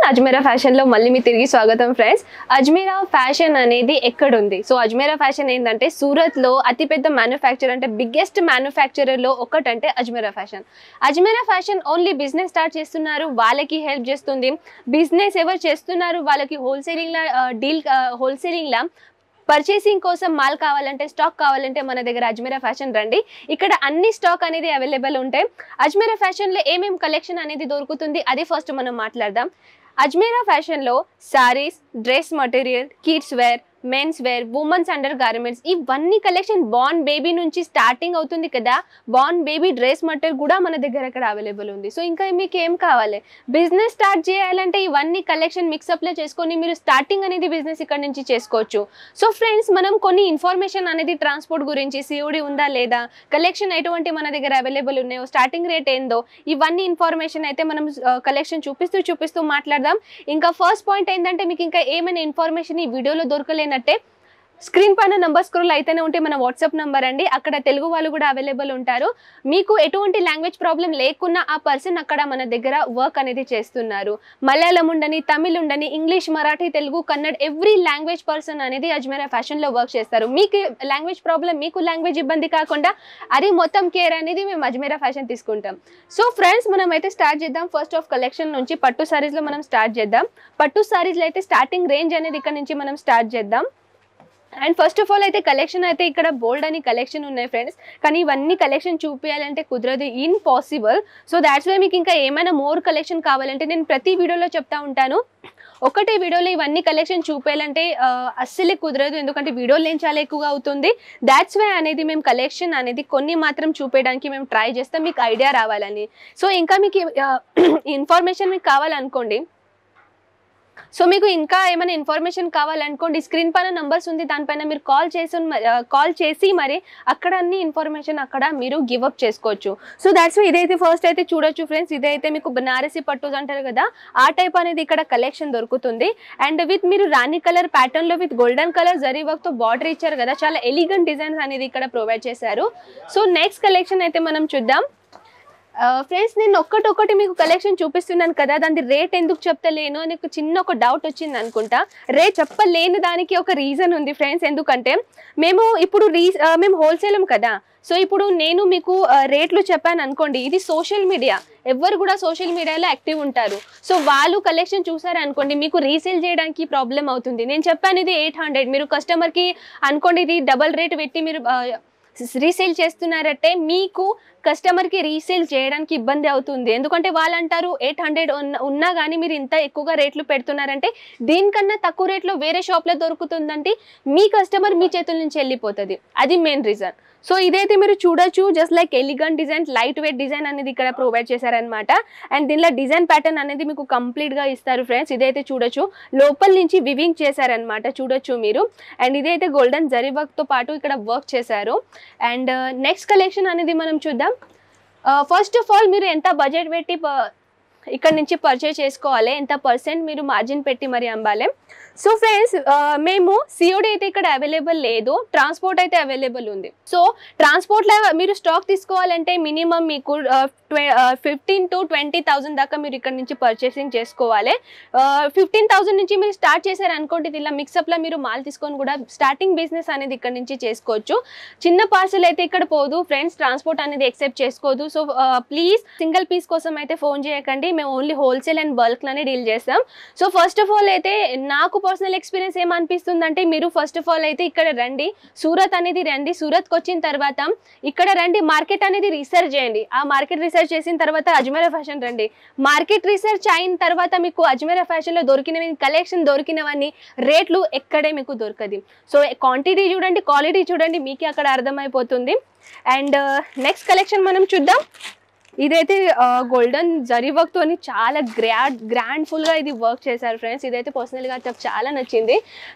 Ajmeera fashion లో మళ్ళీ మీ తిరిగి స్వాగతం ఫ్రెండ్స్ అజ్మీరా ఫ్యాషన్ అనేది ఎక్కడుంది సో అజ్మీరా ఫ్యాషన్ ఏంటంటే సూరత్ లో అతిపెద్ద మ్యానుఫ్యాక్చర్ అంటే బిగ్గెస్ట్ మ్యానుఫ్యాక్చరర్ లో ఒకటంటే Ajmera fashion Ajmera fashion only business start చేస్తున్నారు వాళ్ళకి హెల్ప్ చేస్తుంది బిజినెస్ ఎవరు చేస్తున్నారు వాళ్ళకి హోల్సేలింగ్ లా డీల్ హోల్సేలింగ్ లా పర్చేసింగ్ కోసం మాల్ కావాలంటే స్టాక్ కావాలంటే మన దగ్గర అజ్మీరా ఫ్యాషన్ రండి ఇక్కడ అన్ని స్టాక్ అనేది అవైలబుల్ ఉంటాయి అజ్మీరా ఫ్యాషన్లో ఏమేం కలెక్షన్ అనేది దొరుకుతుంది అది ఫస్ట్ మనం మాట్లాడదాం అజ్మీరా ఫ్యాషన్లో sarees dress material kids wear men's wear women's under garments ఇవన్నీ కలెక్షన్ బాన్ బేబీ నుంచి స్టార్టింగ్ అవుతుంది కదా బాన్ బేబీ డ్రెస్ మటీరియల్ కూడా మన దగ్గర ఇక్కడ అవైలబుల్ ఉంది సో ఇంకా మీకు ఏం కావాలి బిజినెస్ స్టార్ట్ చేయాలంటే ఇవన్నీ కలెక్షన్ మిక్సప్లో చేసుకొని మీరు స్టార్టింగ్ అనేది బిజినెస్ ఇక్కడ నుంచి చేసుకోవచ్చు సో ఫ్రెండ్స్ మనం కొన్ని ఇన్ఫర్మేషన్ అనేది ట్రాన్స్పోర్ట్ గురించి సిఓడి ఉందా లేదా కలెక్షన్ ఎటువంటి మన దగ్గర అవైలబుల్ ఉన్నాయో స్టార్టింగ్ రేట్ ఏందో ఇవన్నీ ఇన్ఫర్మేషన్ అయితే మనం కలెక్షన్ చూపిస్తూ చూపిస్తూ మాట్లాడదాం ఇంకా ఫస్ట్ పాయింట్ ఏంటంటే మీకు ఇంకా ఏమైనా ఇన్ఫర్మేషన్ ఈ వీడియోలో దొరకలేనట్టే స్క్రీన్ పైన నంబర్ స్క్రోల్ అయితేనే ఉంటే మన వాట్సాప్ నంబర్ అండి అక్కడ తెలుగు వాళ్ళు కూడా అవైలబుల్ ఉంటారు మీకు ఎటువంటి లాంగ్వేజ్ ప్రాబ్లం లేకున్నా ఆ పర్సన్ అక్కడ మన దగ్గర వర్క్ అనేది చేస్తున్నారు మలయాళం ఉండని తమిళ్ ఉండని English Marathi Telugu Kannada every language person అనేది అజ్మీరా ఫ్యాషన్లో వర్క్ చేస్తారు మీకు లాంగ్వేజ్ ప్రాబ్లం మీకు లాంగ్వేజ్ ఇబ్బంది కాకుండా అది మొత్తం కేర్ అనేది మేము అజ్మీరా ఫ్యాషన్ తీసుకుంటాం సో ఫ్రెండ్స్ మనం అయితే స్టార్ట్ చేద్దాం ఫస్ట్ ఆఫ్ కలెక్షన్ నుంచి పట్టు సారీస్లో మనం స్టార్ట్ చేద్దాం పట్టు సారీస్లో అయితే స్టార్టింగ్ రేంజ్ అనేది ఇక్కడ నుంచి మనం స్టార్ట్ చేద్దాం అండ్ ఫస్ట్ ఆఫ్ ఆల్ అయితే కలెక్షన్ అయితే ఇక్కడ బోల్డ్ అని కలెక్షన్ ఉన్నాయి ఫ్రెండ్స్ కానీ ఇవన్నీ కలెక్షన్ చూపించాలంటే కుదరదు ఇంపాసిబుల్ సో దాట్స్ వై మీకు ఇంకా ఏమైనా మోర్ కలెక్షన్ కావాలంటే నేను ప్రతి వీడియోలో చెప్తా ఉంటాను ఒకటే వీడియోలో ఇవన్నీ కలెక్షన్ చూపించాలంటే అస్సలే కుదరదు ఎందుకంటే వీడియో లేని చాలా ఎక్కువగా అవుతుంది దాట్స్ వై అనేది మేము కలెక్షన్ అనేది కొన్ని మాత్రం చూపించడానికి మేము ట్రై చేస్తాం మీకు ఐడియా రావాలని సో ఇంకా మీకు ఇన్ఫర్మేషన్ మీకు కావాలనుకోండి సో మీకు ఇంకా ఏమైనా ఇన్ఫర్మేషన్ కావాలనుకోండి స్క్రీన్ పైన నంబర్స్ ఉంది దానిపైన మీరు కాల్ చేసి కాల్ చేసి మరి అక్కడ అన్ని ఇన్ఫర్మేషన్ అక్కడ మీరు గివ్ అప్ చేసుకోవచ్చు సో దాట్స్ ఇదైతే ఫస్ట్ అయితే చూడొచ్చు ఫ్రెండ్స్ ఇదైతే మీకు బనారసి పట్టుస్ అంటారు కదా ఆ టైప్ అనేది ఇక్కడ కలెక్షన్ దొరుకుతుంది అండ్ విత్ మీరు రాణి కలర్ ప్యాటర్న్ లో with golden colour zari work తో బార్డర్ ఇచ్చారు కదా చాలా ఎలిగెంట్ డిజైన్స్ అనేది ఇక్కడ ప్రొవైడ్ చేశారు సో నెక్స్ట్ కలెక్షన్ అయితే మనం చూద్దాం ఫ్రెండ్స్ నేను ఒక్కటొక్కటి మీకు కలెక్షన్ చూపిస్తున్నాను కదా దాని రేట్ ఎందుకు చెప్తలేను అని ఒక చిన్న ఒక డౌట్ వచ్చింది అనుకుంటా రేట్ చెప్పలేని దానికి ఒక రీజన్ ఉంది ఫ్రెండ్స్ ఎందుకంటే మేము ఇప్పుడు రీ మేము హోల్సేలం కదా సో ఇప్పుడు నేను మీకు రేట్లు చెప్పాను అనుకోండి ఇది సోషల్ మీడియా ఎవరు కూడా సోషల్ మీడియాలో యాక్టివ్ ఉంటారు సో వాళ్ళు కలెక్షన్ చూసారు అనుకోండి మీకు రీసేల్ చేయడానికి ప్రాబ్లం అవుతుంది నేను చెప్పాను ఇది ఎయిట్ హండ్రెడ్ మీరు కస్టమర్కి అనుకోండి ఇది డబల్ రేట్ పెట్టి మీరు రీసేల్ చేస్తున్నారంటే మీకు కస్టమర్కి రీసేల్ చేయడానికి ఇబ్బంది అవుతుంది ఎందుకంటే వాళ్ళు అంటారు ఎయిట్ హండ్రెడ్ ఉన్నా కానీ మీరు ఇంత ఎక్కువగా రేట్లు పెడుతున్నారంటే దీనికన్నా తక్కువ రేట్లో వేరే షాప్లో దొరుకుతుందంటే మీ కస్టమర్ మీ చేతుల నుంచి వెళ్ళిపోతుంది అది మెయిన్ రీజన్ సో ఇదైతే మీరు చూడొచ్చు just like elegant design light weight design అనేది ఇక్కడ ప్రొవైడ్ చేశారనమాట అండ్ దీనిలో డిజైన్ ప్యాటర్న్ అనేది మీకు కంప్లీట్గా ఇస్తారు ఫ్రెండ్స్ ఇదైతే చూడొచ్చు లోపల నుంచి వివింగ్ చేశారనమాట చూడొచ్చు మీరు అండ్ ఇదైతే గోల్డెన్ జరీ వర్క్తో పాటు ఇక్కడ వర్క్ చేశారు అండ్ నెక్స్ట్ కలెక్షన్ అనేది మనం చూద్దాం ఫస్ట్ ఆఫ్ ఆల్ మీరు ఎంత బడ్జెట్ పెట్టి ఇక్కడ నుంచి పర్చేస్ చేసుకోవాలి ఎంత పర్సెంట్ మీరు మార్జిన్ పెట్టి మరి అమ్మాలి సో ఫ్రెండ్స్ మేము సిఓడి అయితే ఇక్కడ అవైలబుల్ లేదు ట్రాన్స్పోర్ట్ అయితే అవైలబుల్ ఉంది సో ట్రాన్స్పోర్ట్లో మీరు స్టాక్ తీసుకోవాలంటే మినిమం మీకు ఫిఫ్టీన్ టు ట్వంటీ థౌసండ్ దాకా మీరు ఇక్కడ నుంచి పర్చేసింగ్ చేసుకోవాలి ఫిఫ్టీన్ థౌసండ్ నుంచి మీరు స్టార్ట్ చేశారు అనుకోండి ఇలా మిక్సప్లో మీరు మాల్ తీసుకొని కూడా స్టార్టింగ్ బిజినెస్ అనేది ఇక్కడ నుంచి చేసుకోవచ్చు చిన్న పార్సల్ అయితే ఇక్కడ పోదు ఫ్రెండ్స్ ట్రాన్స్పోర్ట్ అనేది ఎక్సెప్ట్ చేసుకోదు సో ప్లీజ్ సింగిల్ పీస్ కోసం అయితే ఫోన్ చేయకండి మేము ఓన్లీ హోల్సేల్ అండ్ బల్క్లోనే డీల్ చేస్తాం సో ఫస్ట్ ఆఫ్ ఆల్ అయితే నాకు పర్సనల్ ఎక్స్పీరియన్స్ ఏమనిపిస్తుంది అంటే మీరు ఫస్ట్ ఆఫ్ ఆల్ అయితే ఇక్కడ రండి సూరత్ అనేది రండి సూరత్కి వచ్చిన తర్వాత ఇక్కడ రండి మార్కెట్ అనేది రీసెర్చ్ చేయండి ఆ మార్కెట్ రీసెర్చ్ చేసిన తర్వాత అజ్మీరా ఫ్యాషన్ రండి మార్కెట్ రీసెర్చ్ అయిన తర్వాత మీకు అజ్మీరా ఫ్యాషన్లో దొరికినవి కలెక్షన్ దొరికినవన్నీ రేట్లు ఎక్కడే మీకు దొరకదు సో క్వాంటిటీ చూడండి క్వాలిటీ చూడండి మీకే అక్కడ అర్థమైపోతుంది అండ్ నెక్స్ట్ కలెక్షన్ మనం చూద్దాం ఇదైతే గోల్డెన్ జరీ వర్క్ తోని చాలా గ్రాండ్ గ్రాండ్ఫుల్గా ఇది వర్క్ చేశారు ఫ్రెండ్స్ ఇదైతే పర్సనల్గా నాకు చాలా నచ్చింది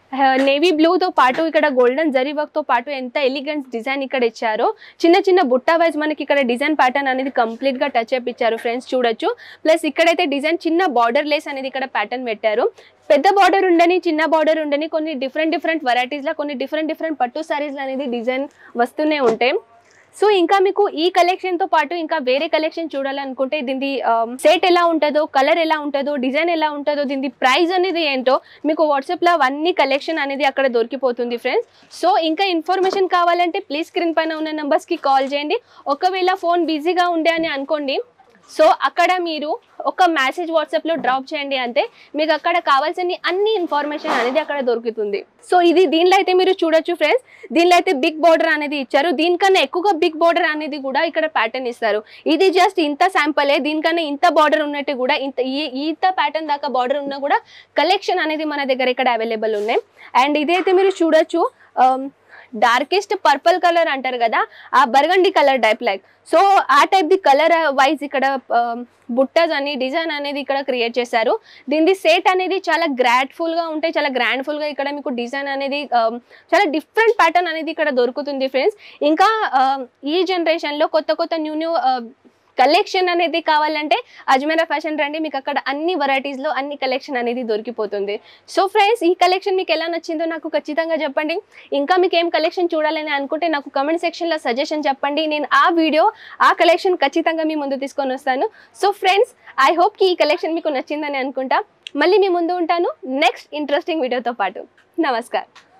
నేవీ బ్లూతో పాటు ఇక్కడ గోల్డెన్ జరీ వర్క్తో పాటు ఎంత ఎలిగెంట్ డిజైన్ ఇక్కడ ఇచ్చారో చిన్న చిన్న బుట్ట వైజ్ మనకి ఇక్కడ డిజైన్ ప్యాటర్న్ అనేది కంప్లీట్గా టచ్ అప్ ఇచ్చారు ఫ్రెండ్స్ చూడొచ్చు ప్లస్ ఇక్కడైతే డిజైన్ చిన్న బార్డర్ లేస్ అనేది ఇక్కడ ప్యాటర్న్ పెట్టారు పెద్ద బార్డర్ ఉండని చిన్న బార్డర్ ఉండని కొన్ని డిఫరెంట్ డిఫరెంట్ వెరైటీస్లో కొన్ని డిఫరెంట్ డిఫరెంట్ పట్టు సారీస్లో అనేది డిజైన్ వస్తూనే ఉంటాయి సో ఇంకా మీకు ఈ కలెక్షన్ తో పాటు ఇంకా వేరే కలెక్షన్ చూడాలనుకుంటే దీని సెట్ ఎలా ఉంటుందో కలర్ ఎలా ఉంటుందో డిజైన్ ఎలా ఉంటుందో దీని ప్రైస్ అనేది ఏంటో మీకు వాట్సాప్లో అవన్నీ కలెక్షన్ అనేది అక్కడ దొరికిపోతుంది ఫ్రెండ్స్ సో ఇంకా ఇన్ఫర్మేషన్ కావాలంటే ప్లీజ్ స్క్రీన్ పైన ఉన్న నెంబర్స్కి కాల్ చేయండి ఒకవేళ ఫోన్ బిజీగా ఉండే అని అనుకోండి సో అక్కడ మీరు ఒక మెసేజ్ వాట్సాప్లో డ్రాప్ చేయండి అంతే మీకు అక్కడ కావాల్సిన అన్ని ఇన్ఫర్మేషన్ అనేది అక్కడ దొరుకుతుంది సో ఇది దీనిలో అయితే మీరు చూడొచ్చు ఫ్రెండ్స్ దీనిలో అయితే బిగ్ బార్డర్ అనేది ఇచ్చారు దీనికన్నా ఎక్కువగా బిగ్ బార్డర్ అనేది కూడా ఇక్కడ ప్యాటర్న్ ఇస్తారు ఇది జస్ట్ ఇంత శాంపలే దీనికన్నా ఇంత బార్డర్ ఉన్నట్టు కూడా ఇంత ఈ- ఇంత ప్యాటర్న్ దాకా బార్డర్ ఉన్నా కూడా కలెక్షన్ అనేది మన దగ్గర ఇక్కడ అవైలబుల్ ఉన్నాయి అండ్ ఇదైతే మీరు చూడొచ్చు డార్కెస్ట్ పర్పుల్ కలర్ అంటారు కదా ఆ burgundy colour type like so ఆ టైప్ ది కలర్ వైజ్ ఇక్కడ బుట్టస్ అని డిజైన్ అనేది ఇక్కడ క్రియేట్ చేశారు దీని సేట్ అనేది చాలా గ్రాడ్ఫుల్ గా ఉంటాయి చాలా గ్రాండ్ఫుల్ గా ఇక్కడ మీకు డిజైన్ అనేది um, చాలా డిఫరెంట్ ప్యాటర్న్ అనేది ఇక్కడ దొరుకుతుంది ఫ్రెండ్స్ ఇంకా um, ఈ జనరేషన్ లో కొత్త కొత్త న్యూ న్యూ కలెక్షన్ అనేది కావాలంటే అజ్మేరా ఫ్యాషన్ రండి మీకు అక్కడ అన్ని varieties లో అన్ని కలెక్షన్ అనేది దొరికిపోతుంది సో ఫ్రెండ్స్ ఈ కలెక్షన్ మీకు ఎలా నచ్చిందో నాకు ఖచ్చితంగా చెప్పండి ఇంకా మీకు ఏం కలెక్షన్ చూడాలని అనుకుంటే నాకు కమెంట్ సెక్షన్లో సజెషన్ చెప్పండి నేను ఆ వీడియో ఆ కలెక్షన్ ఖచ్చితంగా మీ ముందు తీసుకొని వస్తాను సో ఫ్రెండ్స్ ఐ హోప్ కి ఈ కలెక్షన్ మీకు నచ్చిందని అనుకుంటా మళ్ళీ మీ ముందు ఉంటాను నెక్స్ట్ ఇంట్రెస్టింగ్ వీడియోతో పాటు నమస్కారం